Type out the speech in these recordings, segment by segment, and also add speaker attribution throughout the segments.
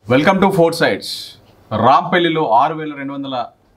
Speaker 1: welcome to four sides రాంపల్లిలో ఆరు వేల రెండు వందల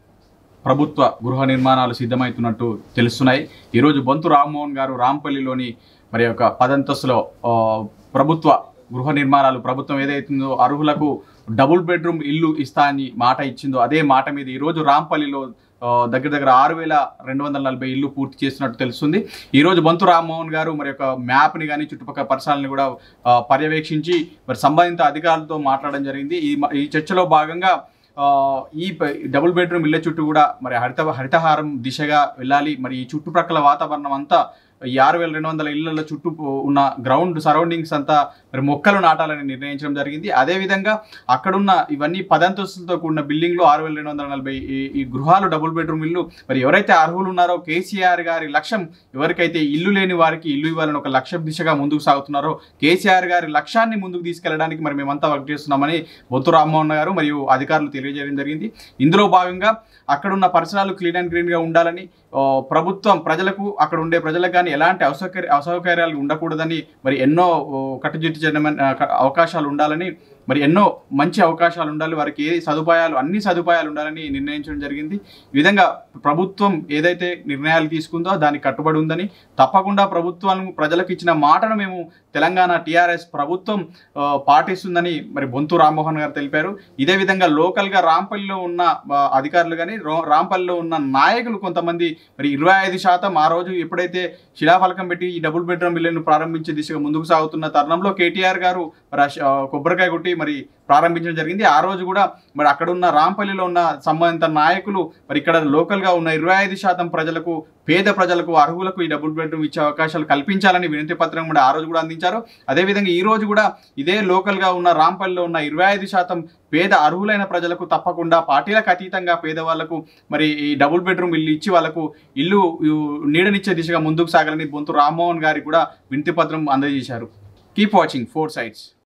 Speaker 1: ప్రభుత్వ గృహ నిర్మాణాలు సిద్ధమవుతున్నట్టు తెలుస్తున్నాయి ఈరోజు బొంతు రామ్మోహన్ గారు రాంపల్లిలోని మరి యొక్క పదంతస్తులో ఆ, ప్రభుత్వ గృహ నిర్మాణాలు ప్రభుత్వం ఏదైతుందో అర్హులకు డబుల్ బెడ్రూమ్ ఇల్లు ఇస్తా అని మాట ఇచ్చిందో అదే మాట మీద ఈరోజు రాంపల్లిలో ఆ, దగ్గర దగ్గర ఆరు వేల రెండు వందల నలభై ఇల్లు పూర్తి చేస్తున్నట్టు తెలుస్తుంది ఈరోజు బొంతు రామ్మోహన్ గారు మరి యొక్క మ్యాప్ని కానీ చుట్టుపక్కల పరిసరాలను కూడా ఆ, పర్యవేక్షించి మరి సంబంధిత అధికారులతో మాట్లాడడం జరిగింది ఈ మ- ఈ చర్చలో భాగంగా ఆ, ఈ ప- డబుల్ బెడ్రూమ్ ఇళ్ళ చుట్టూ కూడా మరి హరిత హరితహారం దిశగా వెళ్ళాలి మరి ఈ చుట్టుప్రక్కల వాతావరణం అంతా ఈ ఆరు వేల రెండు వందల ఇళ్ల చుట్టూ ఉన్న గ్రౌండ్ సరౌండింగ్స్ అంతా మరి మొక్కలు నాటాలని నిర్ణయించడం జరిగింది అదేవిధంగా అక్కడున్న ఇవన్నీ పదంతస్తులతో కూడిన బిల్డింగ్లు ఆరు వేల రెండు వందల నలభై ఈ- ఈ గృహాలు డబుల్ బెడ్రూమ్ ఇల్లు మరి ఎవరైతే అర్హులు ఉన్నారో కేసీఆర్ గారి లక్ష్యం ఎవరికైతే ఇల్లు లేని వారికి ఇల్లు ఇవ్వాలని ఒక లక్ష్యం దిశగా ముందుకు సాగుతున్నారో కేసీఆర్ గారి లక్ష్యాన్ని ముందుకు తీసుకెళ్ళడానికి మరి మేమంతా వర్క్ చేస్తున్నామని బొత్తు రామ్మోహన్ గారు మరియు అధికారులు తెలియజేయడం జరిగింది ఇందులో భాగంగా అక్కడున్న పరిసరాలు క్లీన్ అండ్ గ్రీన్గా ఉండాలని ఆ, ప్రభుత్వం ప్రజలకు అక్కడ ఉండే ప్రజలకు కానీ ఎలాంటి అసౌకర్య అసౌకర్యాలు ఉండకూడదని మరి ఎన్నో ఓ, కట్టుదిట్టు చేయడం అవకాశాలు ఉండాలని మరి ఎన్నో మంచి అవకాశాలు ఉండాలి వారికి ఏ సదుపాయాలు అన్ని సదుపాయాలు ఉండాలని నిర్ణయించడం జరిగింది ఈ విధంగా ప్రభుత్వం ఏదైతే నిర్ణయాలు తీసుకుందో దానికి కట్టుబడి ఉందని తప్పకుండా ప్రభుత్వం ప్రజలకు ఇచ్చిన మాటను మేము తెలంగాణ టీఆర్ఎస్ ప్రభుత్వం ఆ, పాటిస్తుందని మరి బొంతు రామ్మోహన్ గారు తెలిపారు ఇదే విధంగా లోకల్గా రాంపల్లిలో ఉన్న ఆ, అధికారులు కానీ రాంపల్లిలో ఉన్న నాయకులు కొంతమంది మరి ఇరవై ఐదు శాతం ఆ రోజు ఎప్పుడైతే శిలాఫలకం పెట్టి ఈ డబుల్ బెడ్రూమ్ ఇల్లును ప్రారంభించే దిశగా ముందుకు సాగుతున్న తరుణంలో కేటీఆర్ గారు మరి ఆ శ- ఆ, కొబ్బరికాయ కొట్టి మరి ప్రారంభించడం జరిగింది ఆ రోజు కూడా మరి అక్కడ ఉన్న రాంపల్లిలో ఉన్న సంబంధిత నాయకులు మరి ఇక్కడ లోకల్గా ఉన్న ఇరవై ఐదు శాతం ప్రజలకు పేద ప్రజలకు అర్హులకు ఈ డబుల్ బెడ్రూమ్ ఇచ్చే అవకాశాలు కల్పించాలని వినతి పత్రం కూడా ఆ రోజు కూడా అందించారు అదేవిధంగా ఈ రోజు కూడా ఇదే లోకల్గా ఉన్న రాంపల్లిలో ఉన్న ఇరవై ఐదు శాతం పేద అర్హులైన ప్రజలకు తప్పకుండా పార్టీలకు అతీతంగా పేదవాళ్లకు మరి ఈ డబుల్ బెడ్రూమ్ ఇల్లు ఇచ్చి వాళ్ళకు ఇల్లు ఇల్లు నీడనిచ్చే దిశగా ముందుకు సాగాలని బొంతు రామ్మోహన్ గారికి కూడా వినతి పత్రం అందజేశారు కీప్ వాచింగ్ ఫోర్ సైడ్స్